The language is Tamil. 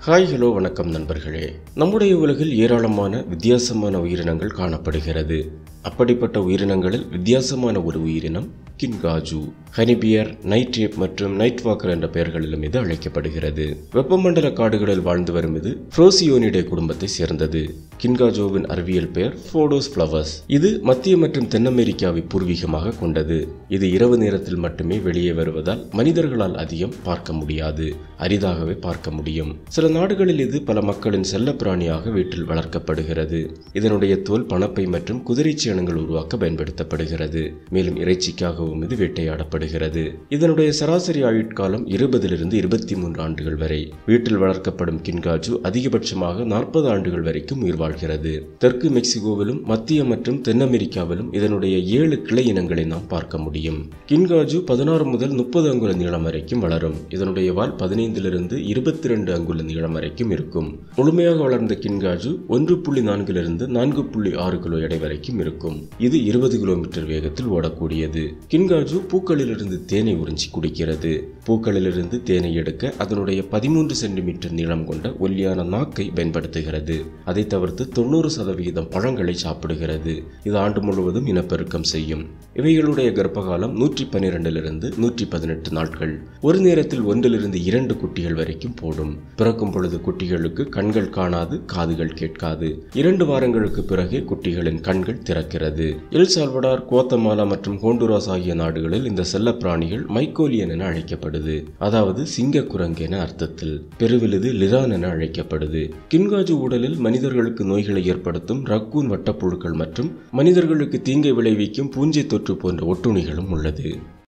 ஹாய் ஹலோ வணக்கம் நண்பர்களே நம்முடைய உலகில் ஏராளமான வித்தியாசமான உயிரினங்கள் காணப்படுகிறது அப்படிப்பட்ட உயிரினங்களில் வித்தியாசமான ஒரு உயிரினம் கின்காஜு ஹனிபியர் நைட்ரேப் மற்றும் நைட் வாக்கர் என்ற பெயர்களிலும் இது அழைக்கப்படுகிறது வெப்பமண்டல காடுகளில் வாழ்ந்து வரும் இது புரோசியோனிடே குடும்பத்தை சேர்ந்தது கின்காஜோவின் அறிவியல் பெயர் ஃபோடோஸ் ஃப்ளவர்ஸ் இது மத்திய மற்றும் தென் அமெரிக்காவை பூர்வீகமாக கொண்டது இது இரவு நேரத்தில் மட்டுமே வெளியே வருவதால் மனிதர்களால் அதிகம் பார்க்க முடியாது அரிதாகவே பார்க்க முடியும் சில நாடுகளில் இது பல மக்களின் செல்லப்பிராணியாக வீட்டில் வளர்க்கப்படுகிறது இதனுடைய தோல் பணப்பை மற்றும் குதிரை சேணங்கள் உருவாக்க பயன்படுத்தப்படுகிறது மேலும் இறைச்சிக்காகவும் இது வேட்டையாடப்படுகிறது இதனுடைய சராசரி ஆயுட்காலம் இருபதிலிருந்து இருபத்தி மூன்று ஆண்டுகள் வரை வீட்டில் வளர்க்கப்படும் கின்காஜு அதிகபட்சமாக நாற்பது ஆண்டுகள் வரைக்கும் உயிர் வாழ்கிறது தெற்கு மெக்சிகோவிலும் மத்திய மற்றும் தென் அமெரிக்காவிலும் இதனுடைய ஏழு கிளை இனங்களை நாம் பார்க்க முடியும் கின்காஜு பதினாறு முதல் முப்பது அங்குல நீளம் வரைக்கும் வளரும் இதனுடைய வால் பதினைந்திலிருந்து இருபத்தி ரெண்டு அங்குல நீளம் வரைக்கும் இருக்கும் முழுமையாக வளர்ந்த கின்காஜு ஒன்று புள்ளி நான்கிலிருந்து நான்கு புள்ளி ஆறு கிலோ எடை வரைக்கும் இருக்கும் இது இருபது கிலோமீட்டர் வேகத்தில் ஓடக்கூடியது கின்காஜு பூக்களிலிருந்து தேனை உறிஞ்சி குடிக்கிறது பூக்களிலிருந்து தேனை எடுக்க அதனுடைய பதிமூன்று சென்டிமீட்டர் நீளம் கொண்ட ஒல்லியான நாக்கை பயன்படுத்துகிறது அதை தவிர்த்து தொண்ணூறு சதவிகிதம் பழங்களை சாப்பிடுகிறது இது ஆண்டு முழுவதும் இனப்பெருக்கம் செய்யும் இவைகளுடைய கர்ப்பகாலம் நூற்றி பன்னிரெண்டிலிருந்து நூற்றி பதினெட்டு நாட்கள் ஒரு நேரத்தில் ஒன்றிலிருந்து இரண்டு குட்டிகள் வரைக்கும் போடும் பிறக்கும் பொழுது குட்டிகளுக்கு கண்கள் காணாது காதுகள் கேட்காது இரண்டு வாரங்களுக்கு பிறகே குட்டிகளின் கண்கள் திறக்கிறது எல் சால்வடார் கோத்தமாலா மற்றும் ஹோண்டுராஸ் ஆகிய நாடுகளில் இந்த செல்ல பிராணிகள் மைக்கோலியன் என அழைக்கப்படுது அதாவது சிங்க குரங்கு என அர்த்தத்தில் பெருவில் இது லிரான் என அழைக்கப்படுது கின்காஜு உடலில் மனிதர்களுக்கு நோய்களை ஏற்படுத்தும் ரக்கூன் வட்டப்புழுக்கள் மற்றும் மனிதர்களுக்கு தீங்கை விளைவிக்கும் பூஞ்சை தொற்று போன்ற ஒட்டுண்ணிகளும் உள்ளது